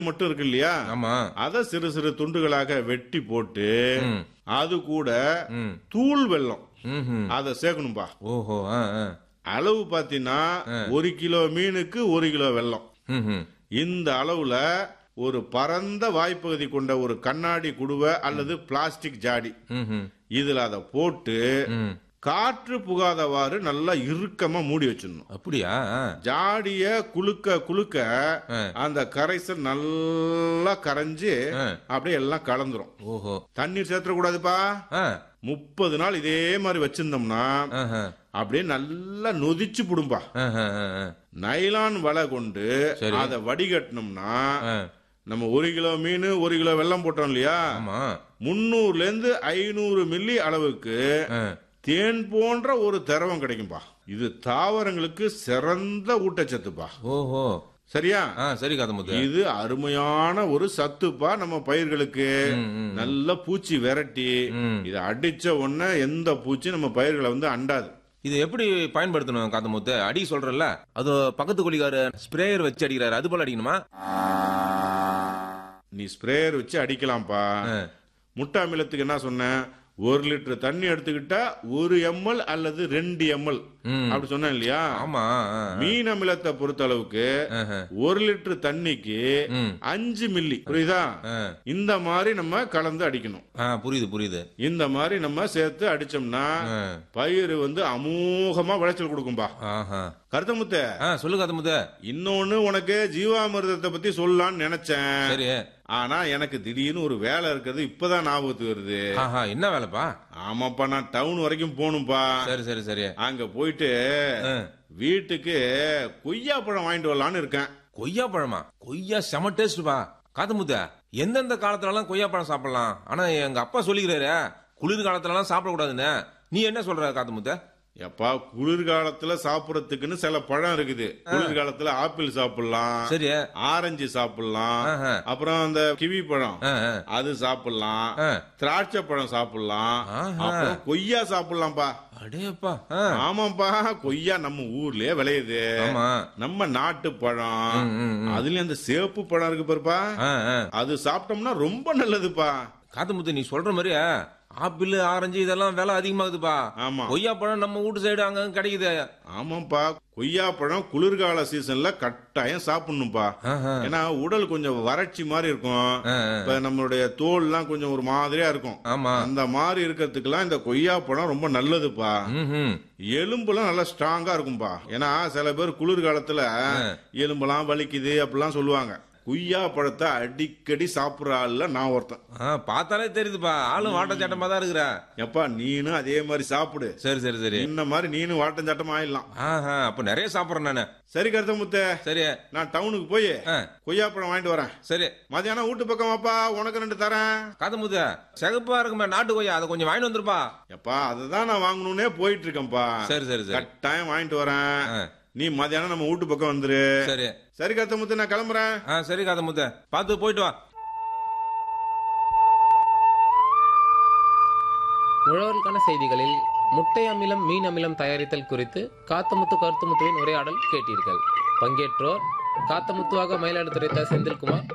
மட்டும் இருக்கு இல்லையா ஆமா அத சிறு சிறு துண்டுகளாக வெட்டி போட்டு ம். அது கூட ம் தூள் வெல்லம் ம்ஹும். அத சேர்க்கணும்பா ஓஹோ ஆ ஆ அளவு பாத்தீங்கன்னா ஒரு கிலோ மீனுக்கு ஒரு கிலோ வெல்லம் ம்ஹும். இந்த அளவுல ஒரு பரந்த வாய்ப்பகுதி கொண்ட ஒரு கண்ணாடி குடுவை அல்லது பிளாஸ்டிக் ஜாடி ம்ஹும். இதுல அதை போட்டு ம். காற்று புகாதவாறு நல்லா இறுக்கமா மூடி வச்சிடணும் அப்படியா ஆ. ஜாடிய குலுக்க குலுக்க ஆ. அந்த கரைசல் நல்லா கரைஞ்சு ஆ. அப்படியே எல்லாம் கலந்துரும் ஓஹோ தண்ணீர் சேர்த்துக்கூடாதுப்பா ஆ முப்பது நாள் இதே மாதிரி வச்சிருந்தோம்னா ஆஹா. அப்படியே நல்லா நொதிச்சு புடும்பா ஆஹா, ஆ, ஆ. நைலான் வலை கொண்டு சரி. அதை வடிகட்டினோம்னா ஆ. நம்ம ஒரு கிலோ மீன் ஒரு கிலோ வெல்லம் போட்டோம் இல்லையா ஆமா முன்னூறுல இருந்து ஐநூறு மில்லி அளவுக்கு ஆ. தேன் போன்ற ஒரு திரவம் கிடைக்கும்பா இது தாவரங்களுக்கு சிறந்த ஊட்டச்சத்துப்பா ஓஹோ சரியா ஆ சரி காதமுத்து இது அருமையான ஒரு சத்துப்பா நம்ம பயிர்களுக்கு ம், ம். நல்ல பூச்சி விரட்டி ம். இதை அடிச்ச உடனே எந்த பூச்சி நம்ம பயிர்களை வந்து அண்டாது இது எப்படி பயன்படுத்தணும் காத்தமுத்து அடி சொல்றல அது பக்கத்து குழிக்காரு ஸ்ப்ரேயர் வச்சு அடிக்கிறாரு அது போல அடிக்கணுமா நீ ஸ்ப்ரேயர் வச்சு அடிக்கலாம்ப்பா ஆ. முட்டை அமிலத்துக்கு என்ன சொன்னேன் ஒரு லிட்டர் தண்ணி எடுத்துக்கிட்டா ஒரு எம்எல் அல்லது ரெண்டு எம்எல் ம். அப்படி சொன்னேன் இல்லையா ஆமா ஆ, ஆ. மீன் அமிலத்தை பொறுத்த அளவுக்கு ஆஹா. ஒரு லிட்டர் தண்ணிக்கு ம். அஞ்சு மில்லி புரியுதா ஆ. இந்த மாதிரி நம்ம கலந்து அடிக்கணும் ஆ புரியுது புரியுது இந்த மாதிரி நம்ம சேர்த்து அடிச்சோம்னா ஆ. பயிர் வந்து அமோகமா விளைச்சல் கொடுக்கும்பா ஆஹா கருத்தமுத்த ஆ சொல்லு காத்தமுத்து இன்னொன்னு உனக்கு ஜீவாமிர்தத்தை பத்தி சொல்லலாம்னு நினைச்சேன் சரி ஆனா எனக்கு திடீர்னு ஒரு வேலை இருக்கிறது இப்பதான் ஞாபகத்துக்கு வருது ஆஹா என்ன வேலைப்பா ஆமாப்பா நான் டவுன் வரைக்கும் போகணும்பா சரி சரி சரி அங்க போயிட்டு ஆ. வீட்டுக்கு கொய்யா பழம் வாங்கிட்டு வரலான்னு இருக்கேன் கொய்யா பழமா கொய்யா செம டேஸ்ட்பா காத்தமுத்த எந்தெந்த காலத்துலலாம் கொய்யா பழம் சாப்பிடலாம் ஆனா எங்க அப்பா சொல்லிக்கிறாரு குளிர் காலத்துலலாம் சாப்பிடக்கூடாதுன்னு நீ என்ன சொல்ற காத்தமுத்த எப்பா குளிர்காலத்துல சாப்பிடறதுக்குன்னு சில பழம் இருக்குது குளிர்காலத்துல ஆப்பிள் சாப்பிடலாம் சரி ஆரஞ்சு சாப்பிடலாம் ஆஹா. அப்புறம் அந்த கிவி பழம் ஆ, ஆ. அது சாப்பிடலாம் ஆ. திராட்சை பழம் சாப்பிடலாம் ஆஹா. அப்புறம் கொய்யா சாப்பிடலாம்ப்பா அடேப்பா ஆ. ஆமாப்பா கொய்யா நம்ம ஊர்லயே விளையுது ஆமா நம்ம நாட்டு பழம் ம், ம், ம். அதுலயும் அந்த சேப்பு பழம் இருக்கு பாருப்பா ஆ, ஆ. அது சாப்பிட்டோம்னா ரொம்ப நல்லதுப்பா காத்தமுத்து நீ சொல்ற மாதிரி ஆப்பிள் ஆரஞ்சு இதெல்லாம் விலை அதிகமாகுதுப்பா ஆமா கொய்யா பழம் நம்ம வீட்டு சைடு அங்க கிடைக்குது ஆமாப்பா கொய்யா பழம் குளிர்கால சீசன்ல கட்டாயம் சாப்பிடணும்ப்பா ஆஹா. ஏன்னா உடல் கொஞ்சம் வறட்சி மாதிரி இருக்கும் ஆ, ஆ. இப்ப நம்மளுடைய தோல்லாம் கொஞ்சம் ஒரு மாதிரியா இருக்கும் ஆமா அந்த மாதிரி இருக்கிறதுக்கெல்லாம் இந்த கொய்யா பழம் ரொம்ப நல்லதுப்பா ம்ஹும். எலும்புலாம் நல்லா ஸ்ட்ராங்கா இருக்கும்பா ஏன்னா சில பேர் குளிர்காலத்துல எலும்பெல்லாம் வலிக்குது அப்படிலாம் சொல்லுவாங்க கொய்யா பழத்தை அடிக்கடி சாப்பிடுற ஆள்ல நான் ஒருத்தன் ஆ, பார்த்தாலே தெரியுதுப்பா ஆளும் வாட்ட சட்டமா தான் இருக்கிற எப்பா நீனும் அதே மாதிரி சாப்பிடு சரி சரி சரி இந்த மாதிரி நீனும் வாட்டம் சட்டமா ஆயிடலாம் ஆஹா அப்ப நிறைய சாப்பிடுறேன் நானு சரி கருத்தமுத்த சரி நான் டவுனுக்கு போய் ஆ, கொய்யா பழம் வாங்கிட்டு வரேன் சரி மதியானம் வீட்டு பக்கம் வாப்பா உனக்கு ரெண்டு தரேன் காதமுத்து சிகப்பா இருக்குமே நாட்டு கொய்யா அதை கொஞ்சம் வாங்கிட்டு வந்துருப்பா எப்பா அதுதான் நான் வாங்கணும்னே போயிட்டு இருக்கேன்ப்பா சரி சரி சரி கட்டாயம் வாங்கிட்டு வரேன் ஆ. நீ மதியானம் நம்ம வீட்டு பக்கம் வந்துரு சரி சரி கருத்தமுத்து நான் கிளம்புறேன் ஆ சரி காதமுத்து பார்த்து போயிட்டு வா உழவர்களுக்கான செய்திகளில் முட்டை அமிலம் மீன் அமிலம் தயாரித்தல் குறித்து காத்தமுத்து கருத்துமுத்துவின் உரையாடல் கேட்டீர்கள் பங்கேற்றோர் காத்தமுத்துவாக மயிலாடுதுறை த. செந்தில்குமார்